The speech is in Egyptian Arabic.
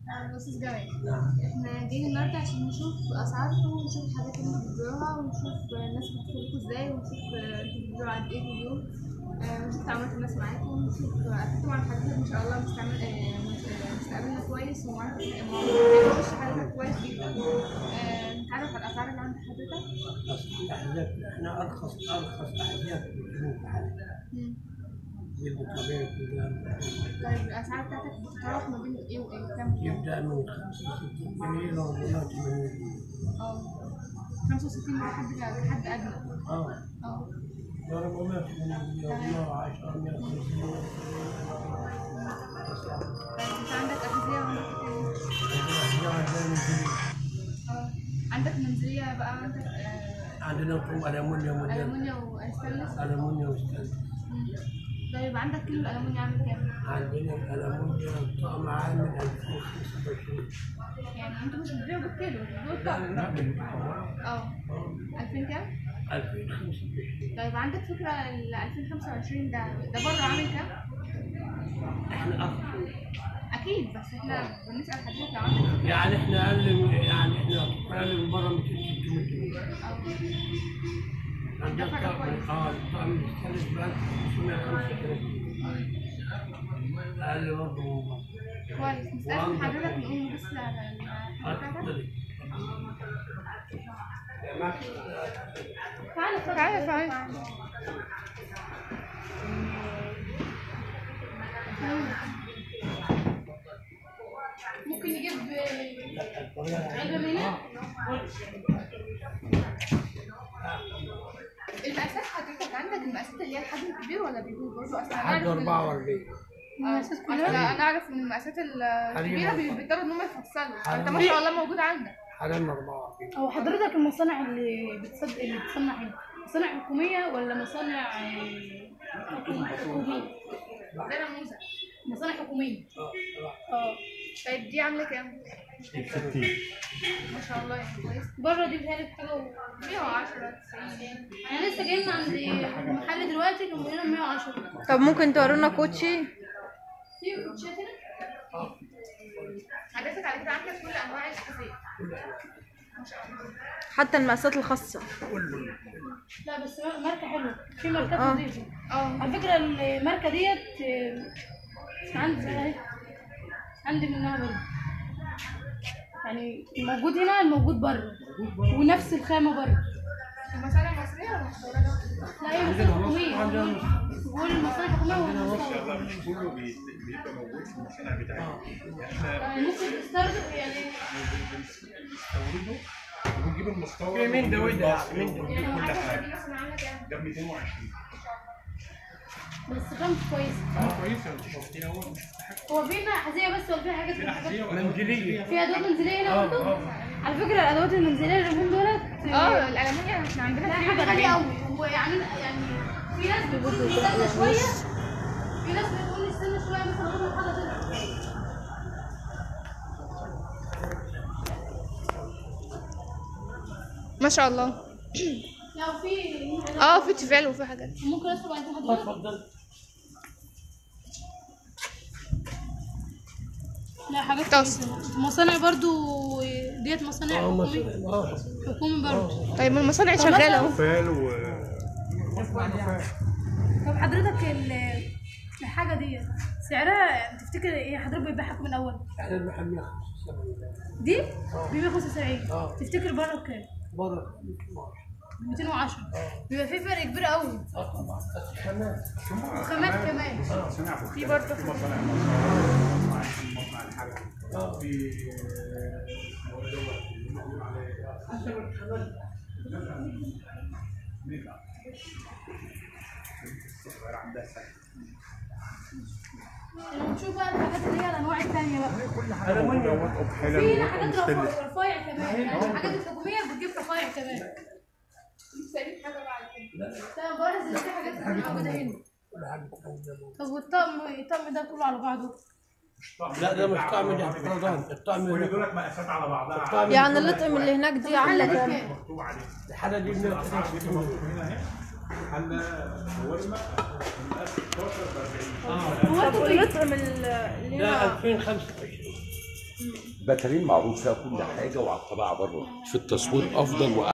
أستاذ جواد نعم احنا جايين النهارده عشان نشوف اسعاركم ونشوف الحاجات اللي انتوا بتبيعوها ونشوف الناس بتدخلكوا ازاي ونشوف انتوا بتبيعوا قد ايه في اليوم آه، ونشوف تعاملات الناس معاكم ونشوف اكيد طبعا حضرتك ما شاء الله مستعمل آه، مست- مستقبلنا كويس ومعاك وش حضرتك كويس جدا آه، نتعرف على الاسعار اللي عند حضرتك أصل الأحذية احنا أرخص أرخص أحذية في الجنوب حاليا مم. يبقى طبيعي كلها طيب الاسعار بتاعتك بتتراوح ما بين ايه وايه كام يبدأ من 65 جنيه ل 480 جنيه اه 65 لحد لحد ادنى اه اه 480 جنيه 110 150 طيب انت عندك اغذيه وعندك ايه الأحذية عندنا من جنيه اه عندك منزليه بقى عندك آه، عندنا طوب ألمونيوم وجلد ألمونيا وستانلس ألمونيوم وستانلس طيب عندك كيلو الألمونيا عامل كام؟ عندنا الألمونيوم طقم عامل 2025 يعني انتوا مش بتبيعوا بالكيلو بتبيعوا الطقم لا بالطقم اه 2000 كام؟ 2025 طيب عندك فكرة ال 2025 ده ده بره عامل كام؟ احنا أفضل أكيد بس احنا بنسأل حضرتك لو عندك فكرة يعني احنا أقل من- يعني احنا أقل من بره 200 600 جنيه أو عندنا ده فرق كويس. طقم اه الطقم الثالث ب 1535 أقل برضه من بره كويس نستأذن حضرتك نقوم بس على الحاجة بتاعتك اتفضلي تعالى تعالى تعالى ممكن نجيب علبة من هنا؟ المقاسات حضرتك عندك المقاسات اللي هي الحجم الكبير ولا بيكون برضه اصلا أنا لحد أعرف إن- 44 المقاسات كلها انا اعرف ان المقاسات الكبيره حجم. بي- بيضطروا ان هم يفصلوا حجم. انت ما شاء الله موجود عندك حاليا 44 هو حضرتك المصانع اللي بتصد... اللي بتصنع ايه؟ مصانع حكومية ولا مصانع آه، حكومية؟ ده نموذج مصانع حكومية اه اه طيب دي عامله كام؟ ما شاء الله يعني كويس بره دي بتهيألي بحاجة و... 110 90 احنا لسه جايين عند المحل دلوقتي كان بيقول لنا 110 طب ممكن تورونا كوتشي في كوتشات هنا؟ حضرتك على كده عندك كل انواع الكافيه ما شاء الله حتى المقاسات الخاصة لا بس ماركة حلوة في ماركات آه. نظيفة اه على فكرة الماركة ديت آه، عندي اهي عندي منها برضه يعني الموجود هنا الموجود بره ونفس الخامة بره المصانع المصريه ولا مستورده؟ لا هي مصانع حكومية بقول المصانع الحكومية والمصانع كله بي- بيبقى موجود في المصانع بتاعتنا احنا يعني ممكن تستخدم يعني بنستورده وبنجيب المستورد في من ده ونجيب وده، المصري من ده. ونجيب يعني كل الحاجه حاجه دي مثلا عامله كام؟ ده ب 220 بس خامته كويسة اه كويسه انت شفتيها اول مش شفت حاجه هو فينا أحذية بس ولا في حاجات في احذيه وأدوات منزلية. في أدوات منزلية هنا اه برضه؟ اه على فكرة الأدوات المنزلية اليومين دولت اه الالمونيا احنا عندنا لا كتير حاجة غالية غالية. أوي ويعني يعني في ناس بتقول لي استنى شوية في ناس بتقول لي استنى شوية مثلا أقول لك حاجة كده ما شاء الله لو في اه في تيفال وفي حاجات ممكن أدخل بعد حضرتك اتفضل لا حاجات طاس. كويسة. مصانع برضو ديت مصانع اه حكومي مثلا اه حكومي برضو طيب ما المصانع شغاله اهو فال و طب حضرتك ال- الحاجة دي سعرها تفتكر ايه حضرتك بتبيعها من الأول احنا المحل 175 دي ب 175 اه. تفتكر بره بكام؟ بره 210 بيبقى في فرق كبير قوي اه طبعا بس كمان وخامات كمان مصانع في برضه في مصانع مصانع مصنع الحاجه اه في آه، هو دوت اللي بنقول عليه حسب الخامات ميجا الصغير عندها سنه نشوف بقى الحاجات اللي هي الأنواع التانية بقى كل حاجه موجوده وطقم في حلل هنا وطقم حاجات ستانلس رفا- رفايع كمان يعني الحاجات الحكومية بتجيب رفايع كمان سايبين حاجه بعد كده لا بلاحظ ان في حاجات كتير موجودة هنا كل حاجه موجودة. طب والطقم الطقم ده كله على بعضه لا ده مش طعم ده رمضان الطعم كل ده دولت مقاسات على بعضها الطعم يعني اللطم اللي هناك دي عاملة كام؟ كام؟ مكتوب عليه الحاله دي الأسعار 130 دي مكتوب هنا اهي حلة شاورما مقاس 16 ب 40 اه طب اللطم اللي ده هنا 2025 باترين معروف فيها كل حاجه وعلى الطبيعه بره في التصوير افضل